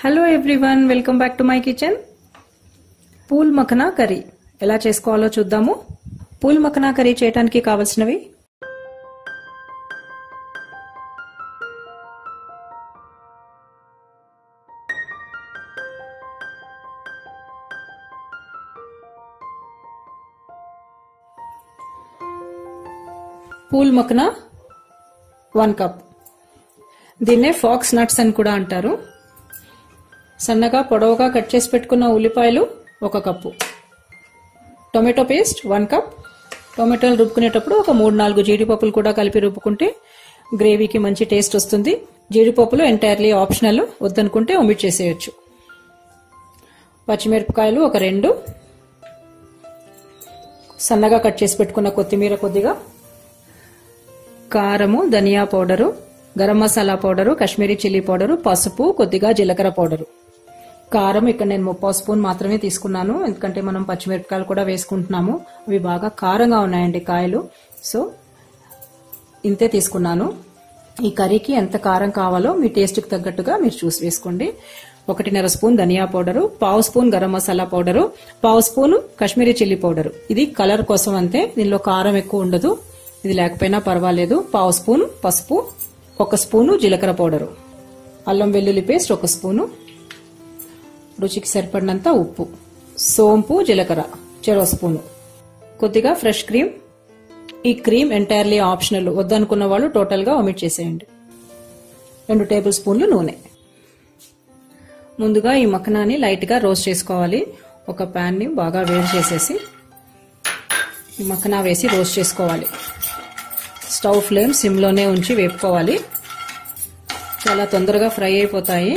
hello everyone welcome back to my kitchen phool makhana curry ఎలా చేసుకోవాలో చూద్దాము పూల్ మఖనా కర్రీ చేయడానికి కావలసినవి పూల్ మఖనా వన్ కప్ దీన్నే ఫాక్స్ నట్స్ అని కూడా అంటారు సన్నగా పొడవుగా కట్ చేసి పెట్టుకున్న ఉల్లిపాయలు ఒక cup tomato paste one cup టొమాటోలు రుబ్బుకునేటప్పుడు ఒక మూడు నాలుగు జీడిపప్పులు కూడా కలిపి రుబ్బుకుంటే గ్రేవీకి మంచి టేస్ట్ వస్తుంది జీడిపప్పులు ఎంటైర్లీ ఆప్షనల్ వద్దనుకుంటే ఒమిట్ చేసేయచ్చు పచ్చిమిరపకాయలు ఒక రెండు సన్నగా కట్ చేసి పెట్టుకున్న కొత్తిమీర కొద్దిగా కారము ధనియా powder garam masala powder Kashmiri chilli powder పసుపు కొద్దిగా జీలకర్ర పౌడరు కారం ఇక్కడ నేను ముప్పావు స్పూన్ మాత్రమే తీసుకున్నాను ఎందుకంటే మనం పచ్చిమిరపకాయలు కూడా వేసుకుంటున్నాము అవి బాగా కారంగా ఉన్నాయండి కాయలు సో ఇంతే తీసుకున్నాను ఈ కర్రీకి ఎంత కారం కావాలో మీ టేస్ట్కి తగ్గట్టుగా మీరు చూసి వేసుకోండి ఒకటిన్నర స్పూన్ ధనియా పౌడరు పావు స్పూన్ గరం మసాలా పౌడరు పావు స్పూన్ కాశ్మీరీ చిల్లీ పౌడరు ఇది కలర్ కోసం అంతే దీనిలో కారం ఎక్కువ ఉండదు ఇది లేకపోయినా పర్వాలేదు పావు స్పూన్ పసుపు ఒక స్పూను జీలకర్ర పౌడరు అల్లం వెల్లుల్లి పేస్ట్ ఒక స్పూను రుచికి సరిపడినంత ఉప్పు సోంపు జీలకర్ర చెరవ స్పూను కొద్దిగా ఫ్రెష్ క్రీమ్ ఈ క్రీమ్ ఎంటైర్లీ ఆప్షనల్ వద్దనుకున్న వాళ్ళు టోటల్గా ఒమిట్ చేసేయండి రెండు టేబుల్ స్పూన్లు నూనె ముందుగా ఈ మక్కనాన్ని లైట్గా రోస్ట్ చేసుకోవాలి ఒక ప్యాన్ని బాగా వేడి చేసేసి ఈ మక్కనా వేసి రోస్ట్ చేసుకోవాలి స్టవ్ ఫ్లేమ్ సిమ్లోనే ఉంచి వేపుకోవాలి చాలా తొందరగా ఫ్రై అయిపోతాయి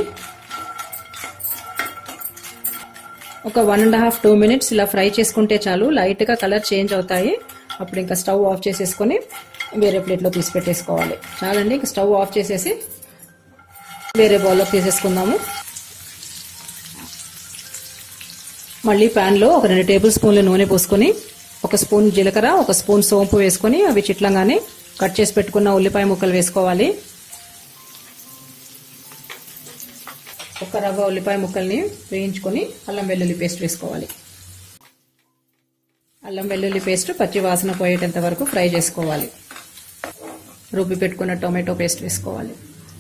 ఒక one and half two minutes ఇలా ఫ్రై చేసుకుంటే చాలు లైట్గా కలర్ చేంజ్ అవుతాయి అప్పుడు ఇంకా స్టవ్ ఆఫ్ చేసేసుకొని వేరే ప్లేట్లో తీసి పెట్టేసుకోవాలి చాలండి ఇంకా స్టవ్ ఆఫ్ చేసేసి వేరే బౌల్లో తీసేసుకుందాము మళ్ళీ ప్యాన్లో ఒక రెండు టేబుల్ స్పూన్ల నూనె పోసుకొని ఒక స్పూన్ జీలకర్ర ఒక స్పూన్ సోంపు వేసుకొని అవి చిట్లంగానే కట్ చేసి పెట్టుకున్న ఉల్లిపాయ ముక్కలు వేసుకోవాలి ఒక రవ్వ ఉల్లిపాయ ముక్కల్ని వేయించుకొని అల్లం వెల్లుల్లి పేస్ట్ వేసుకోవాలి అల్లం వెల్లుల్లి పేస్ట్ పచ్చి వాసన పోయేటంత వరకు ఫ్రై చేసుకోవాలి రుబ్బి పెట్టుకున్న టొమాటో పేస్ట్ వేసుకోవాలి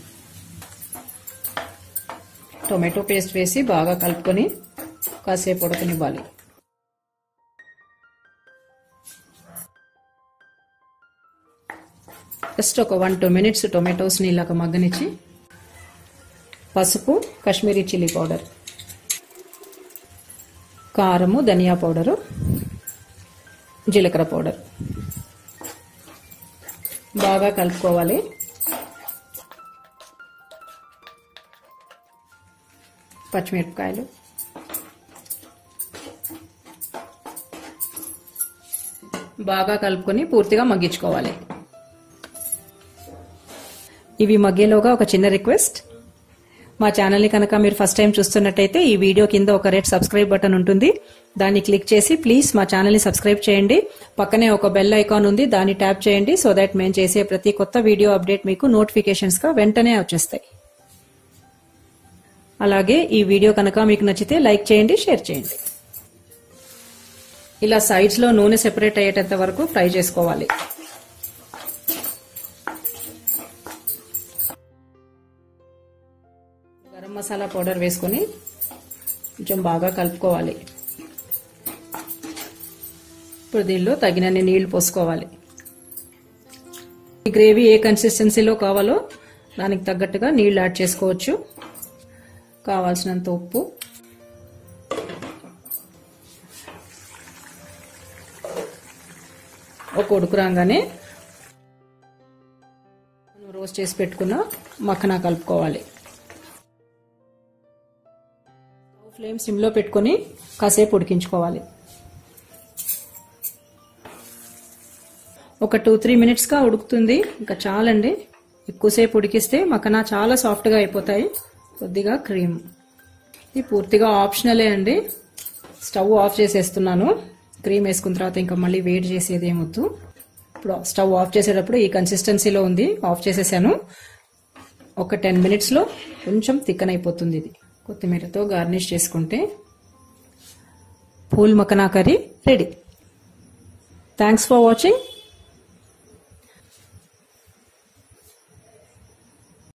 టొమాటో పేస్ట్ వేసి బాగా కలుపుకొని కాసేపు ఉడకనివ్వాలి జస్ట్ ఒక వన్ టూ మినిట్స్ టొమాటోస్ని ఇలాగ మగ్గనిచ్చి పసుపు కాశ్మీరీ చిల్లీ పౌడర్ కారము ధనియా పౌడరు జీలకర్ర పౌడర్ బాగా కలుపుకోవాలి పచ్చిమిరపకాయలు బాగా కలుపుకొని పూర్తిగా మగ్గించుకోవాలి ఇవి మగ్గేలోగా ఒక చిన్న రిక్వెస్ట్ మా ఛానల్ని కనుక మీరు ఫస్ట్ టైం చూస్తున్నట్టయితే ఈ వీడియో కింద ఒక రెడ్ సబ్స్క్రైబ్ బటన్ ఉంటుంది దాన్ని క్లిక్ చేసి ప్లీజ్ మా ఛానల్ని సబ్స్క్రైబ్ చేయండి పక్కనే ఒక బెల్ ఐకాన్ ఉంది దాన్ని ట్యాప్ చేయండి సో దట్ మేము చేసే ప్రతి కొత్త వీడియో అప్డేట్ మీకు నోటిఫికేషన్స్గా వెంటనే వచ్చేస్తాయి అలాగే ఈ వీడియో కనుక మీకు నచ్చితే లైక్ చేయండి షేర్ చేయండి ఇలా సైడ్స్లో నూనె సెపరేట్ అయ్యేటంత వరకు ఫ్రై చేసుకోవాలి గరం మసాలా పౌడర్ వేసుకొని కొంచెం బాగా కలుపుకోవాలి ఇప్పుడు దీనిలో తగినన్ని నీళ్లు పోసుకోవాలి ఈ గ్రేవీ ఏ కన్సిస్టెన్సీలో కావాలో దానికి తగ్గట్టుగా నీళ్లు యాడ్ చేసుకోవచ్చు కావాల్సినంత ఉప్పు ఒక ఉడుకు రాగానే మనం రోస్ట్ చేసి పెట్టుకున్న మక్కన కలుపుకోవాలి ఫ్లేమ్ సిమ్లో పెట్టుకొని కాసేపు ఉడికించుకోవాలి ఒక టూ త్రీ మినిట్స్గా ఉడుకుతుంది ఇంకా చాలండి ఎక్కువసేపు ఉడికిస్తే మక్కన చాలా సాఫ్ట్గా అయిపోతాయి కొద్దిగా క్రీమ్ ఇది పూర్తిగా ఆప్షనలే అండి స్టవ్ ఆఫ్ చేసేస్తున్నాను క్రీమ్ వేసుకున్న తర్వాత ఇంకా మళ్ళీ వేడి చేసేది ఏమొద్దు ఇప్పుడు స్టవ్ ఆఫ్ చేసేటప్పుడు ఈ కన్సిస్టెన్సీలో ఉంది ఆఫ్ చేసేసాను ఒక టెన్ మినిట్స్లో కొంచెం థిక్కన్ అయిపోతుంది ఇది కొత్తిమీరతో గార్నిష్ చేసుకుంటే phool makhana curry ready thanks for watching